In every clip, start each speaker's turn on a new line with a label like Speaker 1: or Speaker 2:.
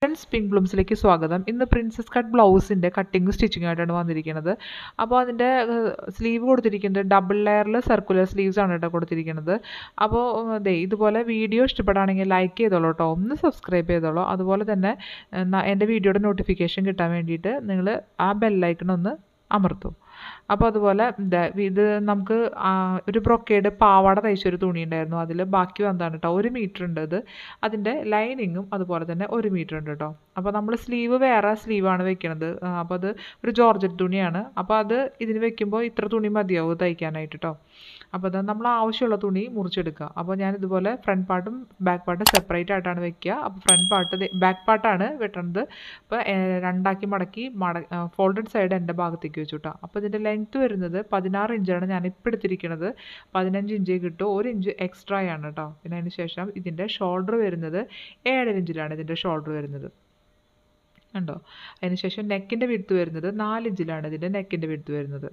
Speaker 1: Friends pink ബ്ലൂംസിലേക്ക് സ്വാഗതം ഇന്ന് പ്രിൻസസ് കട്ട് ബ്ലൗസിൻ്റെ കട്ടിങ് സ്റ്റിച്ചിങ് ആയിട്ടാണ് വന്നിരിക്കുന്നത് അപ്പോൾ അതിൻ്റെ സ്ലീവ് കൊടുത്തിരിക്കുന്നത് ഡബിൾ ലെയറിൽ സർക്കുലർ സ്ലീവ്സ് ആണ് കേട്ടോ കൊടുത്തിരിക്കുന്നത് അപ്പോൾ ദേ ഇതുപോലെ വീഡിയോ ഇഷ്ടപ്പെടുകയാണെങ്കിൽ ലൈക്ക് ചെയ്തോളൂ കേട്ടോ ഒന്ന് സബ്സ്ക്രൈബ് ചെയ്തോളൂ അതുപോലെ തന്നെ ന- എൻ്റെ വീഡിയോയുടെ നോട്ടിഫിക്കേഷൻ കിട്ടാൻ വേണ്ടിയിട്ട് നിങ്ങൾ ആ ബെല്ലൈക്കൺ ഒന്ന് അമർത്തും അപ്പോൾ അതുപോലെ ദേ ഇത് നമുക്ക് ആ, ഒരു ബ്രൊക്കേഡ് പാവാട തയ്ച്ചൊരു തുണി ഉണ്ടായിരുന്നു അതിൽ ബാക്കി വന്നതാണ് കേട്ടോ ഒരു മീറ്റർ ഉണ്ട് ഇത് അതിൻ്റെ ലൈനിങ്ങും അതുപോലെ തന്നെ ഒരു മീറ്റർ ഉണ്ട് കേട്ടോ അപ്പോൾ നമ്മൾ സ്ലീവ് വേറെ സ്ലീവാണ് വെക്കണത് ആ, അപ്പോൾ അത് ഒരു ജോർജറ്റ് തുണിയാണ് അപ്പോൾ അത് ഇതിന് വെക്കുമ്പോൾ ഇത്ര തുണി മതിയാവും തയ്ക്കാനായിട്ട് കേട്ടോ അപ്പോൾ അത് നമ്മൾ ആവശ്യമുള്ള തുണി മുറിച്ചെടുക്കുക അപ്പോൾ ഞാൻ ഇതുപോലെ ഫ്രണ്ട് പാർട്ടും ബാക്ക് പാർട്ടും സെപ്പറേറ്റ് ആയിട്ടാണ് വെക്കുക അപ്പോൾ ഫ്രണ്ട് പാർട്ട് ബാക്ക് പാർട്ടാണ് വെട്ടണത് അപ്പോൾ ഏഹ്, രണ്ടാക്കി മടക്കി മട ഫോൾഡഡ് സൈഡ് എൻ്റെ ഭാഗത്തേക്ക് വെച്ചു കേട്ടോ അപ്പോൾ ഇതിൻ്റെ ലെങ്ത്ത് വരുന്നത് പതിനാറ് ഇഞ്ചാണ് ഞാൻ ഇപ്പോൾ എടുത്തിരിക്കുന്നത് പതിനഞ്ച് ഇഞ്ച് കിട്ടും ഒരു ഇഞ്ച് എക്സ്ട്രാ ആണ് കേട്ടോ പിന്നെ അതിന് ശേഷം ഇതിൻ്റെ ഷോൾഡർ വരുന്നത് ഏഴര ഇഞ്ചിലാണ് ഇതിൻ്റെ ഷോൾഡർ വരുന്നത് കണ്ടോ അതിന് ശേഷം നെക്കിൻ്റെ വിടുത്ത് വരുന്നത് നാല് ഇഞ്ചിലാണ് ഇതിൻ്റെ നെക്കിൻ്റെ വിടുത്ത് വരുന്നത്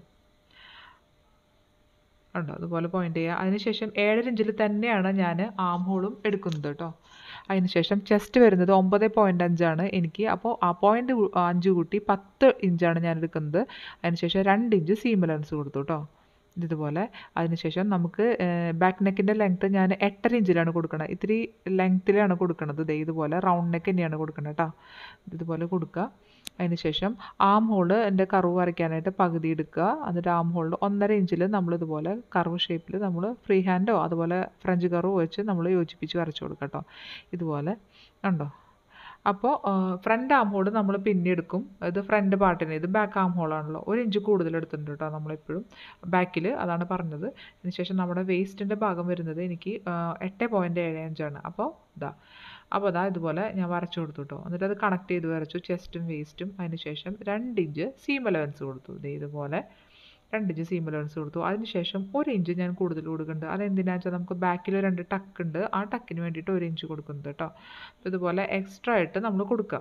Speaker 1: ഉണ്ടോ അതുപോലെ പോയിന്റ് ചെയ്യുക അതിനുശേഷം ഏഴര ഇഞ്ചിൽ തന്നെയാണ് ഞാൻ ആം ഹോളും എടുക്കുന്നത് കേട്ടോ അതിനുശേഷം ചെസ്റ്റ് വരുന്നത് ഒമ്പത് പോയിൻ്റ് അഞ്ചാണ് എനിക്ക് അപ്പോൾ ആ പോയിൻ്റ് അഞ്ച് കൂട്ടി പത്ത് ഇഞ്ചാണ് ഞാൻ എടുക്കുന്നത് അതിനുശേഷം രണ്ട് ഇഞ്ച് സീം അലവൻസ് കൊടുത്തു കേട്ടോ ഇതുപോലെ അതിനുശേഷം നമുക്ക് ബാക്ക് നെക്കിൻ്റെ ലെങ്ത്ത് ഞാൻ എട്ടര ഇഞ്ചിലാണ് കൊടുക്കുന്നത് ഇത്തിരി ലെങ്ത്തിലാണ് കൊടുക്കുന്നത് ദേ ഇതുപോലെ റൗണ്ട് നെക്ക് തന്നെയാണ് കൊടുക്കുന്നത് കേട്ടോ ഇതുപോലെ കൊടുക്കുക അതിനുശേഷം ആം ഹോള് എൻ്റെ കർവ് വരയ്ക്കാനായിട്ട് പകുതി എടുക്കുക എന്നിട്ട് ആം ഹോളിൽ ഒന്നര ഇഞ്ചിൽ നമ്മൾ ഇതുപോലെ കർവ് ഷേപ്പിൽ നമ്മൾ ഫ്രീ ഹാൻഡോ അതുപോലെ ഫ്രഞ്ച് കർവ് വെച്ച് നമ്മൾ യോജിപ്പിച്ച് വരച്ചു കൊടുക്കുക കേട്ടോ ഇതുപോലെ ഉണ്ടോ അപ്പോൾ ഫ്രണ്ട് ആം ഹോൾ നമ്മൾ പിന്നെ എടുക്കും ഇത് ഫ്രണ്ട് പാർട്ടിന് ഇത് ബാക്ക് ആം ഹോളാണല്ലോ ഒരു ഇഞ്ച് കൂടുതൽ എടുത്തിട്ടുണ്ട് കേട്ടോ നമ്മളെപ്പോഴും ബാക്കിൽ അതാണ് പറഞ്ഞത് അതിനുശേഷം നമ്മുടെ വേസ്റ്റിൻ്റെ ഭാഗം വരുന്നത് എനിക്ക് ആ, എട്ട് പോയിൻറ്റ് ഏഴ് അഞ്ചാണ് അപ്പോൾ ഇതാ അപ്പോൾ അതാ ഇതുപോലെ ഞാൻ വരച്ചു കൊടുത്തു കേട്ടോ എന്നിട്ട് അത് കണക്ട് ചെയ്ത് വരച്ചു ചെസ്റ്റും വേസ്റ്റും അതിനുശേഷം രണ്ട് ഇഞ്ച് സീം അലവൻസ് കൊടുത്തു ദേ ഇതുപോലെ രണ്ട് ഇഞ്ച് സീം അലവൻസ് കൊടുത്തു അതിനുശേഷം ഒരു ഇഞ്ച് ഞാൻ കൂടുതൽ കൊടുക്കുന്നുണ്ട് അതെന്തിനാ വെച്ചാൽ നമുക്ക് ബാക്കിൽ രണ്ട് ടക്ക് ഉണ്ട് ആ ടക്കിന് വേണ്ടിയിട്ട് ഒരു ഇഞ്ച് കൊടുക്കുന്നത് കേട്ടോ അപ്പോൾ ഇതുപോലെ എക്സ്ട്രാ ആയിട്ട് നമ്മൾ കൊടുക്കുക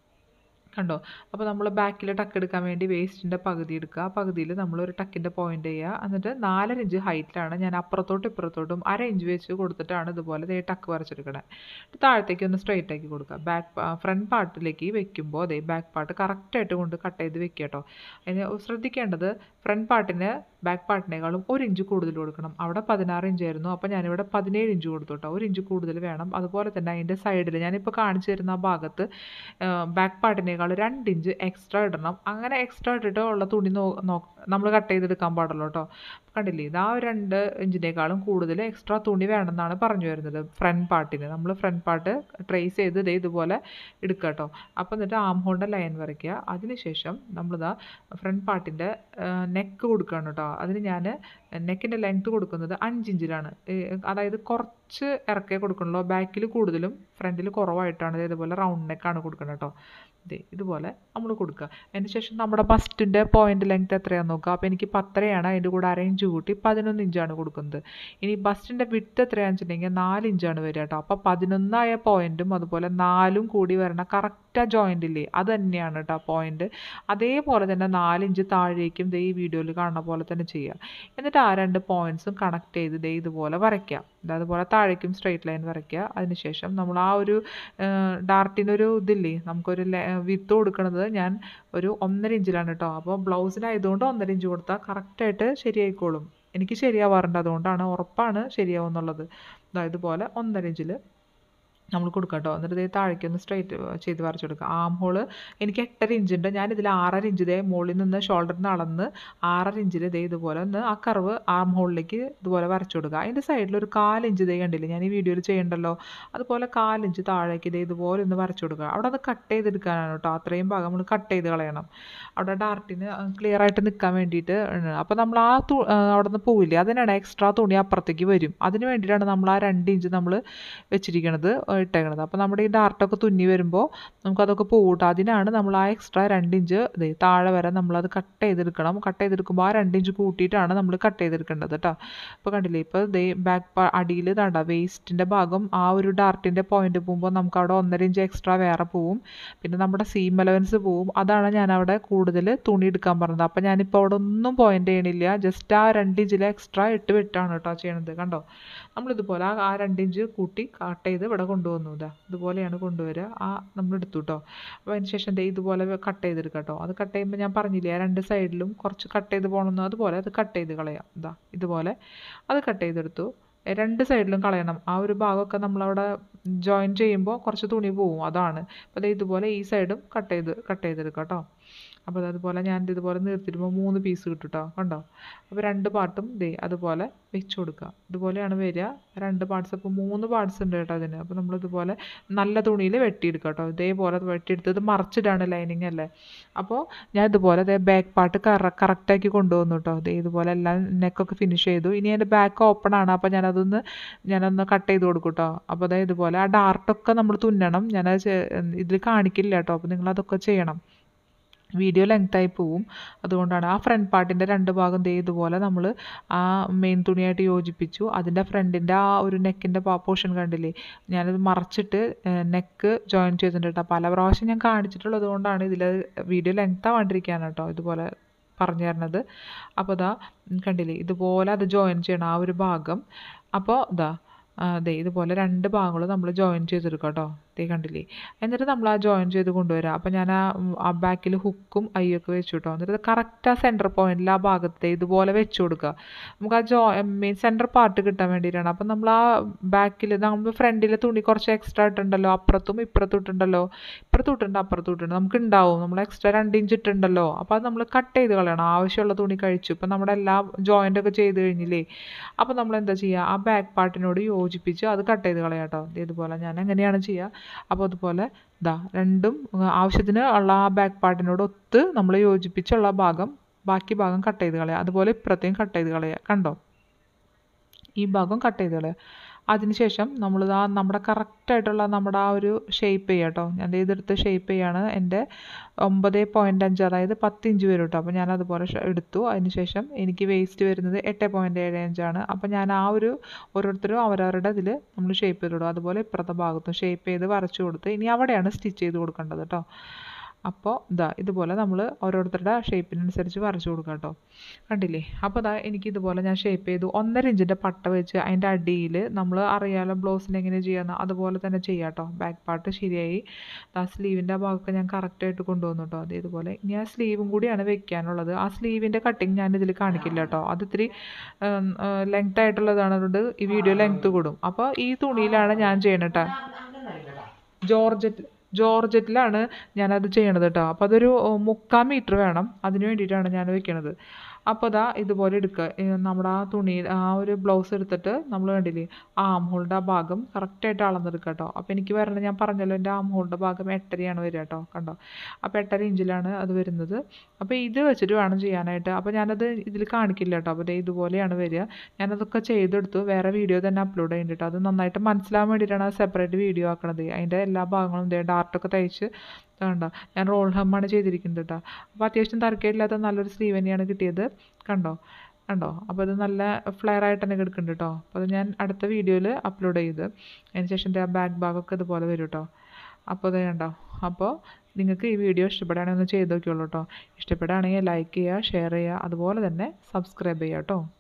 Speaker 1: കണ്ടോ അപ്പോൾ നമ്മൾ ബാക്കിൽ ടക്ക് എടുക്കാൻ വേണ്ടി വേസ്റ്റിൻ്റെ പകുതി എടുക്കുക ആ പകുതിയിൽ നമ്മൾ ഒരു ടക്കിൻ്റെ പോയിന്റ് ചെയ്യുക എന്നിട്ട് നാലര ഇഞ്ച് ഹൈറ്റിലാണ് ഞാൻ അപ്പുറത്തോട്ടും ഇപ്പുറത്തോട്ടും അര ഇഞ്ച് വെച്ച് കൊടുത്തിട്ടാണ് ഇതുപോലെ ദേ ടക്ക് വരച്ചെടുക്കണേ എന്നിട്ട് താഴത്തേക്ക് ഒന്ന് സ്ട്രെയിറ്റ് ആക്കി കൊടുക്കുക ബാക്ക് ഫ്രണ്ട് പാർട്ടിലേക്ക് വെക്കുമ്പോൾ അതേ ബാക്ക് പാർട്ട് കറക്റ്റായിട്ട് കൊണ്ട് കട്ട് ചെയ്ത് വെക്കുക കേട്ടോ അതിന് ശ്രദ്ധിക്കേണ്ടത് ഫ്രണ്ട് പാർട്ടിന് ബാക്ക് പാർട്ടിനേക്കാളും ഒരു ഇഞ്ച് കൂടുതൽ കൊടുക്കണം അവിടെ പതിനാറ് ഇഞ്ച് ആയിരുന്നു അപ്പോൾ ഞാനിവിടെ പതിനേഴ് ഇഞ്ച് കൊടുത്തു കേട്ടോ ഒരു ഇഞ്ച് കൂടുതൽ വേണം അതുപോലെ തന്നെ അതിൻ്റെ സൈഡിൽ ഞാനിപ്പോൾ കാണിച്ചു തരുന്ന ആ ഭാഗത്ത് ബാക്ക് പാർട്ടിനേക്കാൾ രണ്ട് ഇഞ്ച് എക്സ്ട്രാ ഇടണം അങ്ങനെ എക്സ്ട്രാ ഇട്ടിട്ട് ഉള്ള തുണി നോ നമ്മൾ കട്ട് ചെയ്തെടുക്കാൻ പാടുള്ളൂ കേട്ടോ കണ്ടില്ലേ ഇത് ആ ഒരു രണ്ട് ഇഞ്ചിനേക്കാളും കൂടുതൽ എക്സ്ട്രാ തുണി വേണമെന്നാണ് പറഞ്ഞു വരുന്നത് ഫ്രണ്ട് പാർട്ടിന് നമ്മൾ ഫ്രണ്ട് പാർട്ട് ട്രേസ് ചെയ്ത് ദേ ഇതുപോലെ എടുക്കുക കേട്ടോ അപ്പോൾ എന്നിട്ട് ആം ഹോളിൻ്റെ ലൈൻ വരയ്ക്കുക അതിനുശേഷം നമ്മളിതാ ഫ്രണ്ട് പാർട്ടിൻ്റെ നെക്ക് കൊടുക്കുകയാണ് കേട്ടോ അതിന് ഞാൻ നെക്കിൻ്റെ ലെങ്ത് കൊടുക്കുന്നത് അഞ്ച് ഇഞ്ചിലാണ് അതായത് കുറച്ച് ഇറക്കേ കൊടുക്കണുള്ളൂ ബാക്കിൽ കൂടുതലും ഫ്രണ്ടിൽ കുറവായിട്ടാണ് ദേ ഇതുപോലെ റൗണ്ട് നെക്കാണ് കൊടുക്കുന്നത് കേട്ടോ ദേ ഇതുപോലെ നമ്മൾ കൊടുക്കുക അതിന് ശേഷം നമ്മുടെ ബസ്റ്റിൻ്റെ പോയിൻ്റ് ലെങ്ത് എത്രയാണെന്ന് നോക്കുക അപ്പോൾ എനിക്ക് പത്തരയാണ് അതിൻ്റെ കൂടെ അര ഇഞ്ച് കൂട്ടി പതിനൊന്ന് ഇഞ്ചാണ് കൊടുക്കുന്നത് ഇനി ബസ്റ്റിൻ്റെ വിട്ട് എത്രയാണെന്ന് വെച്ചിട്ടുണ്ടെങ്കിൽ നാല് ഇഞ്ചാണ് വരിക കേട്ടോ അപ്പോൾ പതിനൊന്നായ പോയിൻറ്റും അതുപോലെ നാലും കൂടി വരണ കറക്റ്റ് ആ joint ഇല്ലേ അത് തന്നെയാണ് കേട്ടോ ആ പോയിൻറ്റ് അതേപോലെ തന്നെ നാലിഞ്ച് താഴേക്കും ദേ ഈ വീഡിയോയിൽ കാണുന്ന പോലെ തന്നെ ചെയ്യുക എന്നിട്ട് ആ രണ്ട് പോയിൻറ്റ്സും കണക്ട് ചെയ്ത് ദേ ഇതുപോലെ വരയ്ക്കുക ദേ അതുപോലെ താഴേക്കും സ്ട്രെയിറ്റ് ലൈൻ വരയ്ക്കുക അതിനുശേഷം നമ്മൾ ആ ഒരു ഡാർട്ടിനൊരു ഇതില്ലേ നമുക്കൊരു വിത്ത് കൊടുക്കുന്നത് ഞാൻ ഒരു ഒന്നര ഇഞ്ചിലാണ് കേട്ടോ അപ്പോൾ ബ്ലൗസിനായതുകൊണ്ട് ഒന്നര ഇഞ്ച് കൊടുത്താൽ കറക്റ്റായിട്ട് ശരിയായിക്കോളും എനിക്ക് ശരിയാവാറുണ്ട് അതുകൊണ്ടാണ് ഉറപ്പാണ് ശരിയാവും എന്നുള്ളത് ദാ ഇതുപോലെ ഒന്നര ഇഞ്ചിൽ നമ്മൾ കൊടുക്കുക കേട്ടോ എന്നിട്ട് ഇതേ താഴേക്ക് ഒന്ന് സ്ട്രൈറ്റ് ചെയ്ത് വരച്ച് കൊടുക്കുക ആം ഹോള് എനിക്ക് എട്ടര ഇഞ്ച് ഉണ്ട് ഞാനിതിൽ ആറര ഇഞ്ച് ഇതേ മുകളിൽ നിന്ന് ഷോൾഡറിൽ നിന്ന് അളന്ന് ആറര ഇഞ്ചിൽ ഇതേ ഇതുപോലെ ഒന്ന് ആ കർവ് ആം ഹോളിലേക്ക് ഇതുപോലെ വരച്ചു കൊടുക്കുക അതിൻ്റെ സൈഡിൽ ഒരു കാലിഞ്ച് ഇതേ കണ്ടില്ലേ ഞാൻ ഈ വീഡിയോയിൽ ചെയ്യണ്ടല്ലോ അതുപോലെ കാലിഞ്ച് താഴേക്ക് ഇതേ ഇതുപോലെ ഒന്ന് വരച്ചു കൊടുക്കുക അവിടെ അത് കട്ട് ചെയ്തെടുക്കാനാണ് കേട്ടോ അത്രയും ഭാഗം നമ്മൾ കട്ട് ചെയ്ത് കളയണം അവിടെ ഡാർട്ടിന് ക്ലിയർ ആയിട്ട് നിൽക്കാൻ വേണ്ടിയിട്ട് ആണ്. അപ്പോൾ നമ്മൾ ആ തു അവിടെ നിന്ന് പോവില്ലേ അതിനാണ് എക്സ്ട്രാ തുണി അപ്പുറത്തേക്ക് വരും അതിന് വേണ്ടിയിട്ടാണ് നമ്മൾ ആ രണ്ട് ഇഞ്ച് നമ്മൾ വെച്ചിരിക്കണത് ഇട്ടേക്കണത് അപ്പോൾ നമ്മുടെ ഈ ഡാർട്ടൊക്കെ തുന്നി വരുമ്പോൾ നമുക്കതൊക്കെ പോകട്ടെ അതിനാണ് നമ്മൾ ആ എക്സ്ട്രാ രണ്ട് ഇഞ്ച് ദേ താഴെ വരെ നമ്മളത് കട്ട് ചെയ്തെടുക്കണം കട്ട് ചെയ്തെടുക്കുമ്പോൾ ആ രണ്ട് ഇഞ്ച് കൂട്ടിയിട്ടാണ് നമ്മൾ കട്ട് ചെയ്തെടുക്കേണ്ടത് കേട്ടോ അപ്പോൾ കണ്ടില്ലേ ഇപ്പോൾ ദേ ബാക്ക് അടിയിൽ തണ്ട വേസ്റ്റിൻ്റെ ഭാഗം ആ ഒരു ഡാർട്ടിൻ്റെ പോയിന്റ് പോകുമ്പോൾ നമുക്ക് അവിടെ ഒന്നര ഇഞ്ച് എക്സ്ട്രാ വേറെ പോവും പിന്നെ നമ്മുടെ സീം അലവൻസ് പോവും അതാണ് ഞാൻ അവിടെ കൂടുതൽ തുണി എടുക്കാൻ പറഞ്ഞത് അപ്പോൾ ഞാനിപ്പോൾ അവിടെ ഒന്നും പോയിന്റ് ചെയ്യണില്ല ജസ്റ്റ് ആ രണ്ട് ഇഞ്ചിൽ എക്സ്ട്രാ ഇട്ട് വിട്ടാണ് കേട്ടോ ചെയ്യണത് കണ്ടോ നമ്മളിതുപോലെ ആ ആ രണ്ട് ഇഞ്ച് കൂട്ടി കട്ട് ചെയ്ത് ഇവിടെ കൊണ്ടുവന്നു കൊണ്ടുവന്നു ഇതാ ഇതുപോലെയാണ് കൊണ്ടുവരിക ആ നമ്മൾ എടുത്തു കേട്ടോ അപ്പോൾ അതിന് ശേഷം ദേ ഇതുപോലെ കട്ട് ചെയ്തെടുക്കുക കേട്ടോ അത് കട്ട് ചെയ്യുമ്പോൾ ഞാൻ പറഞ്ഞില്ലേ ആ രണ്ട് സൈഡിലും കുറച്ച് കട്ട് ചെയ്ത് പോകണമെന്ന് അതുപോലെ അത് കട്ട് ചെയ്ത് കളയാം ഇതാ ഇതുപോലെ അത് കട്ട് ചെയ്തെടുത്തു എ, രണ്ട് സൈഡിലും കളയണം ആ ഒരു ഭാഗമൊക്കെ നമ്മളവിടെ ജോയിൻ ചെയ്യുമ്പോൾ കുറച്ച് തുണി പോവും അതാണ് അപ്പോൾ ദേ ഇതുപോലെ ഈ സൈഡും കട്ട് ചെയ്ത് കട്ട് ചെയ്തെടുക്കാം കേട്ടോ അപ്പോൾ അതുപോലെ ഞാൻ ഇത് ഇതുപോലെ നിർത്തിയിടുമ്പോൾ മൂന്ന് പീസ് കിട്ടും കേട്ടോ കണ്ടോ അപ്പോൾ രണ്ട് പാർട്ടും ദേ അതുപോലെ വെച്ച് കൊടുക്കുക ഇതുപോലെയാണ് വരിക രണ്ട് പാർട്സ് അപ്പോൾ മൂന്ന് പാർട്സ് ഉണ്ട് കേട്ടോ അതിന് അപ്പോൾ നമ്മൾ ഇതുപോലെ നല്ല തുണിയിൽ വെട്ടിയെടുക്കുക കേട്ടോ ഇതേപോലെ വെട്ടിയെടുത്ത് ഇത് മറിച്ചിടാണ് ലൈനിങ് അല്ലേ അപ്പോൾ ഞാൻ ഇതുപോലെ ദേ ബാക്ക് പാർട്ട് കറ കറക്റ്റാക്കി കൊണ്ടുവന്നു കേട്ടോ ദേ ഇതുപോലെ എല്ലാം നെക്കൊക്കെ ഫിനിഷ് ചെയ്തു ഇനി എൻ്റെ ബാക്ക് ഓപ്പൺ ആണ് അപ്പോൾ ഞാനതൊന്ന് ഞാനൊന്ന് കട്ട് ചെയ്ത് കൊടുക്കും കേട്ടോ അപ്പോൾ അതായത് ഇതുപോലെ ആ ഡാർട്ടൊക്കെ നമ്മൾ തുന്നണം ഞാനത് ഇതിൽ കാണിക്കില്ല കേട്ടോ അപ്പോൾ നിങ്ങളതൊക്കെ ചെയ്യണം വീഡിയോ ലെങ്തായി പോവും അതുകൊണ്ടാണ് ആ ഫ്രണ്ട് പാർട്ടിൻ്റെ രണ്ട് ഭാഗം ദേ ഇതുപോലെ നമ്മൾ ആ മെയിൻ തുണിയായിട്ട് യോജിപ്പിച്ചു അതിൻ്റെ ഫ്രണ്ടിൻ്റെ ആ ഒരു നെക്കിൻ്റെ പോർഷൻ കണ്ടില്ലേ ഞാനത് മറച്ചിട്ട് നെക്ക് ജോയിൻ ചെയ്തിട്ടുണ്ട് കേട്ടോ പല പ്രാവശ്യം ഞാൻ കാണിച്ചിട്ടുള്ളത് കൊണ്ടാണ് ഇതിൽ വീഡിയോ ലെങ്താവാണ്ടിരിക്കുകയാണ് കേട്ടോ ഇതുപോലെ പറഞ്ഞു തരണത് അപ്പോൾ ഇതാ കണ്ടില്ലേ ഇതുപോലെ അത് ജോയിൻ ചെയ്യണം ആ ഒരു ഭാഗം അപ്പോൾ ഇതാ അതെ ഇതുപോലെ രണ്ട് ഭാഗങ്ങളും നമ്മൾ ജോയിൻ ചെയ്തെടുക്കുക കേട്ടോ ദേ കണ്ടില്ലേ എന്നിട്ട് നമ്മൾ ആ ജോയിൻ ചെയ്ത് കൊണ്ടുവരാം അപ്പോൾ ഞാൻ ആ ഉം, ആ ബാക്കിൽ ഹുക്കും അയ്യൊക്കെ വെച്ചു കേട്ടോ എന്നിട്ട് കറക്റ്റ് ആ സെൻറ്റർ പോയിന്റിൽ ആ ഭാഗത്തെ ഇതുപോലെ വെച്ച് കൊടുക്കുക നമുക്ക് ആ ജോ മെയിൻ സെൻറ്റർ പാർട്ട് കിട്ടാൻ വേണ്ടിയിട്ടാണ് അപ്പം നമ്മൾ ആ ബാക്കിൽ നമ്മൾ ഫ്രണ്ടിലെ തുണി കുറച്ച് എക്സ്ട്രാ ഇട്ടുണ്ടല്ലോ അപ്പുറത്തും ഇപ്പുറത്തും ഇട്ടുണ്ടല്ലോ ഇപ്പുറത്തും ഇട്ടുണ്ട് അപ്പുറത്തും ഇട്ടുണ്ട് നമുക്ക് ഉണ്ടാവും നമ്മൾ എക്സ്ട്രാ രണ്ട് ഇഞ്ച് ഇട്ടുണ്ടല്ലോ അപ്പോൾ അത് നമ്മൾ കട്ട് ചെയ്ത് കളയണം ആവശ്യമുള്ള തുണി കഴിച്ചു ഇപ്പം നമ്മുടെ എല്ലാ ജോയിൻ്റ് ഒക്കെ ചെയ്ത് കഴിഞ്ഞില്ലേ അപ്പോൾ നമ്മൾ എന്താ ചെയ്യുക ആ ബാക്ക് പാർട്ടിനോട് യോജിപ്പിച്ച് അത് കട്ട് ചെയ്ത് കളയാം കേട്ടോ ദേ ഇതുപോലെ ഞാൻ എങ്ങനെയാണ് ചെയ്യുക അപ്പോൾ അതുപോലെ ഇതാ രണ്ടും ഉം, ആവശ്യത്തിന് ഉള്ള ആ ബാക്ക് പാർട്ടിനോട് ഒത്ത് നമ്മൾ യോജിപ്പിച്ചുള്ള ഭാഗം ബാക്കി ഭാഗം കട്ട് ചെയ്ത് കളയുക അതുപോലെ ഇപ്പുറത്തേയും കട്ട് ചെയ്ത് കളയുക കണ്ടോ ഈ ഭാഗം കട്ട് ചെയ്ത് കളയുക അതിനുശേഷം നമ്മൾ ആ നമ്മുടെ കറക്റ്റായിട്ടുള്ള നമ്മുടെ ആ ഒരു ഷേപ്പ് ചെയ്യുക കേട്ടോ ഞാൻ ദേ ഇതെടുത്ത് ഷേപ്പ് ചെയ്യാണ് എൻ്റെ ഒമ്പത് പോയിൻ്റ് അഞ്ച് അതായത് പത്ത് ഇഞ്ച് വരും കേട്ടോ അപ്പോൾ ഞാൻ അതുപോലെ ഷ- എടുത്തു അതിനുശേഷം എനിക്ക് വേസ്റ്റ് വരുന്നത് എട്ട് പോയിൻറ്റ് ഏഴ് അഞ്ചാണ് അപ്പോൾ ഞാൻ ആ ഒരു ഓരോരുത്തരും അവരവരുടെ ഇതിൽ നമ്മൾ ഷേപ്പ് ചെയ്തിടും അതുപോലെ ഇപ്പുറത്തെ ഭാഗത്തും ഷേപ്പ് ചെയ്ത് വരച്ചു കൊടുത്ത് ഇനി അവിടെയാണ് സ്റ്റിച്ച് ചെയ്ത് കൊടുക്കേണ്ടത് കേട്ടോ അപ്പോൾ ഇതാ ഇതുപോലെ നമ്മൾ ഓരോരുത്തരുടെ ഷേപ്പിനനുസരിച്ച് വരച്ചു കൊടുക്കുക കേട്ടോ കണ്ടില്ലേ അപ്പോൾ ഇതാ എനിക്ക് ഇതുപോലെ ഞാൻ ഷേപ്പ് ചെയ്തു ഒന്നര ഇഞ്ചിൻ്റെ പട്ട വെച്ച് അതിൻ്റെ അടിയിൽ നമ്മൾ അറിയാലോ ബ്ലൗസിന് എങ്ങനെ ചെയ്യാമെന്ന് അതുപോലെ തന്നെ ചെയ്യാം കേട്ടോ ബാക്ക് പാർട്ട് ശരിയായി ആ സ്ലീവിൻ്റെ ആ ഭാഗമൊക്കെ ഞാൻ കറക്റ്റായിട്ട് കൊണ്ടുവന്നു കേട്ടോ അത് ഇതുപോലെ ഇനി ആ സ്ലീവും കൂടിയാണ് വെക്കാനുള്ളത് ആ സ്ലീവിൻ്റെ കട്ടിങ് ഞാൻ ഇതിൽ കാണിക്കില്ല കേട്ടോ അത് ഇത്തിരി ലെങ്ത് ആയിട്ടുള്ളതാണ് അതുകൊണ്ട് ഈ വീഡിയോ ലെങ്ത് കൂടും അപ്പോൾ ഈ തുണിയിലാണ് ഞാൻ ചെയ്യണത് കേട്ടോ ജോർജറ്റ് ജോർജറ്റിലാണ് ഞാനത് ചെയ്യണത് കേട്ടോ അപ്പോൾ അതൊരു ഏർ, മുക്കാൽ മീറ്റർ വേണം അതിന് വേണ്ടിയിട്ടാണ് ഞാൻ വെക്കണത് അപ്പോൾ അതാ ഇതുപോലെ എടുക്കുക ഏ, നമ്മുടെ ആ തുണി ആ ഒരു ബ്ലൗസ് എടുത്തിട്ട് നമ്മൾ കണ്ടില്ലേ ആം ഹോളിൻ്റെ ആ ഭാഗം കറക്റ്റായിട്ട് അളന്നെടുക്കുക കേട്ടോ അപ്പോൾ എനിക്ക് വരണത് ഞാൻ പറഞ്ഞല്ലോ എൻ്റെ ആം ഹോളിൻ്റെ ഭാഗം എട്ടരയാണ് വരിക കേട്ടോ കണ്ടോ അപ്പോൾ എട്ടര ഇഞ്ചിലാണ് അത് വരുന്നത് അപ്പോൾ ഇത് വെച്ചിട്ട് വേണം ചെയ്യാനായിട്ട് അപ്പോൾ ഞാനത് ഇതിൽ കാണിക്കില്ല കേട്ടോ അപ്പോൾ ദേ ഇതുപോലെയാണ് വരിക ഞാനതൊക്കെ ചെയ്തെടുത്തു വേറെ വീഡിയോ തന്നെ അപ്ലോഡ് ചെയ്യുന്നുണ്ട് കേട്ടോ അത് നന്നായിട്ട് മനസ്സിലാവാൻ വേണ്ടിയിട്ടാണ് അത് സെപ്പറേറ്റ് വീഡിയോ ആക്കണത് അതിൻ്റെ എല്ലാ ഭാഗങ്ങളും ദേ ഡാർട്ടൊക്കെ തയ്ച്ച് കണ്ടോ ഞാൻ റോൾ ഹമ്മാണ് ചെയ്തിരിക്കുന്നത് കേട്ടോ അപ്പോൾ അത്യാവശ്യം തരക്കേടില്ലാത്ത നല്ലൊരു സ്ലീവ് തന്നെയാണ് കിട്ടിയത് കണ്ടോ കണ്ടോ അപ്പോൾ ഇത് നല്ല ഫ്ലെയർ ആയിട്ട് തന്നെ കിടക്കുന്നുണ്ട് കേട്ടോ അപ്പോൾ അത് ഞാൻ അടുത്ത വീഡിയോയിൽ അപ്ലോഡ് ചെയ്ത് അതിന് ശേഷം ആ ബാക്ക് ഭാഗമൊക്കെ ഇതുപോലെ വരും കേട്ടോ അപ്പോൾ അത് കണ്ടോ അപ്പോൾ നിങ്ങൾക്ക് ഈ വീഡിയോ ഇഷ്ടപ്പെടുകയാണെങ്കിൽ ഒന്ന് ചെയ്ത് നോക്കിയോളൂ കേട്ടോ ഇഷ്ടപ്പെടുകയാണെങ്കിൽ ലൈക്ക് ചെയ്യുക ഷെയർ ചെയ്യുക അതുപോലെ തന്നെ സബ്സ്ക്രൈബ് ചെയ്യുക കേട്ടോ